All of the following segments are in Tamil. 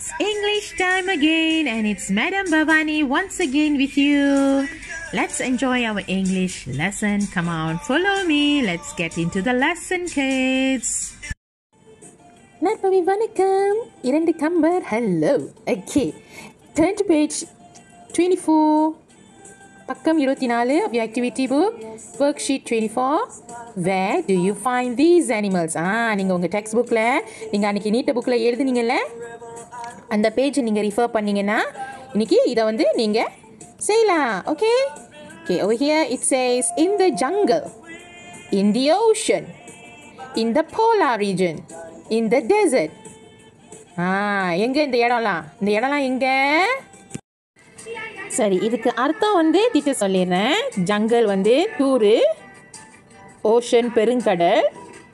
It's English time again, and it's Madam Bhavani once again with you. Let's enjoy our English lesson. Come on, follow me. Let's get into the lesson, kids. நற்பவி வணக்கம் இரண்டு கம்பர் hello okay turn to page twenty four பக்கம் இருபத்தி நாலு of you activity book worksheet twenty four way to you find these animals ah நீங்கள் உங்கள் டெக்ஸ்ட் புக்கில் நீங்கள் அன்றைக்கி நீட்ட புக்கில் எழுதுனீங்கல்ல அந்த பேஜ் நீங்கள் ரிஃபர் பண்ணீங்கன்னா இன்னைக்கு இதை வந்து நீங்கள் செய்யலாம் okay okay oh here it says in the jungle in the ocean in the polar region in the desert ah எங்கே இந்த இடம்லாம் இந்த இடம்லாம் எங்கே சரி இதுக்கு அர்த்தம் வந்து டீச்சர் சொல்லிடுறேன் ஜங்கல் வந்து டூரு ஓஷன் பெருங்கடல்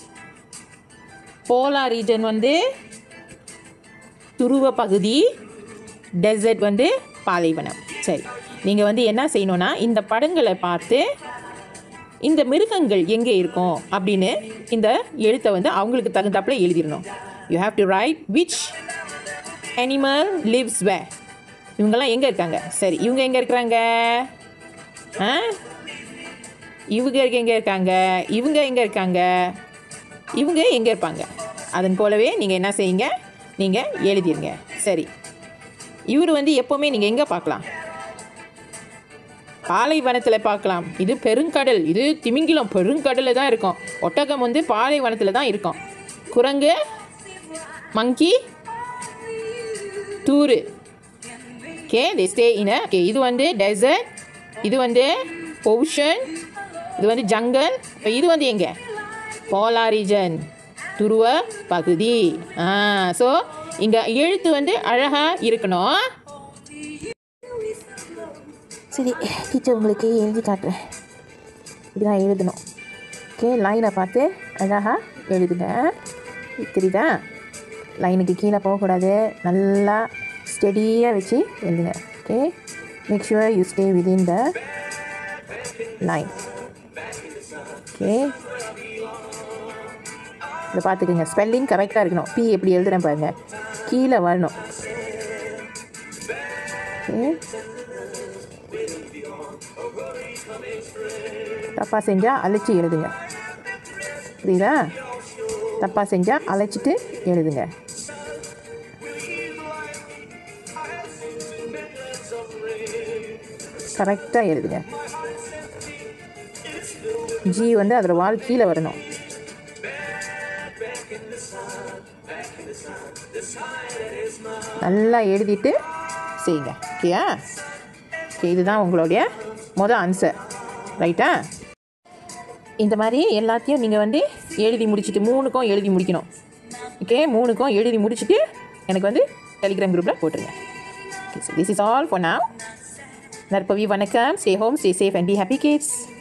போலார் ரீஜன் வந்து துருவ பகுதி டெசர்ட் வந்து பாலைவனம் சரி நீங்கள் வந்து என்ன செய்யணும்னா இந்த படங்களை பார்த்து இந்த மிருகங்கள் எங்கே இருக்கும் அப்படின்னு இந்த எழுத்தை வந்து அவங்களுக்கு தகுந்தாப்புல எழுதிடணும் you have to write which animal lives way இவங்கெல்லாம் எங்கே இருக்காங்க சரி இவங்க எங்கே இருக்கிறாங்க ஆ இவங்க எங்கே இருக்காங்க இவங்க எங்கே இருக்காங்க இவங்க எங்கே இருப்பாங்க அதன் போலவே நீங்கள் என்ன செய்யுங்க நீங்கள் எழுதிருங்க சரி இவர் வந்து எப்போவுமே நீங்கள் எங்கே பார்க்கலாம் பாலைவனத்தில் பார்க்கலாம் இது பெருங்கடல் இது திமிங்கிலம் பெருங்கடலில் தான் இருக்கும் ஒட்டகம் வந்து பாலைவனத்தில் தான் இருக்கும் குரங்கு மங்கி தூரு okay the stay in okay இது வந்து டெசர்ட் இது வந்து ஓஷன் இது வந்து ஜங்கல் இப்போ இது வந்து எங்கே போலா ரீஜன் துருவ பகுதி ஆ ஸோ இங்கே எழுத்து வந்து அழகாக இருக்கணும் சரி டீச்சர் உங்களுக்கு எழுதி காட்டுறேன் இப்படிதான் எழுதணும் ஓகே லைனை பார்த்து அழகாக எழுதுங்க தெரியுதா லைனுக்கு கீழே போகக்கூடாது நல்லா ஸ்டெடியாக வச்சு எழுதுங்க okay make sure you stay within the line okay இதை பார்த்துக்குங்க ஸ்பெல்லிங் கரெக்டாக இருக்கணும் பி எப்படி எழுதுறேன் பாருங்க கீழே வரணும் ஓகே தப்பாக செஞ்சால் அழைச்சி எழுதுங்க புரியுதா தப்பாக செஞ்சால் அழைச்சிட்டு எழுதுங்க கரெக்டாக எழுதுங்க ஜி வந்து அதோட வால் கீழே வரணும் நல்லா எழுதிட்டு செய்யுங்க ஓகேயா ஓகே இதுதான் உங்களுடைய மொதல் ஆன்சர் ரைட்டா இந்த மாதிரி எல்லாத்தையும் நீங்கள் வந்து எழுதி முடிச்சுட்டு மூணுக்கும் எழுதி முடிக்கணும் ஓகே மூணுக்கும் எழுதி முடிச்சுட்டு எனக்கு வந்து டெலிகிராம் குரூப்பில் போட்டுருங்க okay so this is all for now நற்பவி வணக்கம் stay home stay safe and be happy kids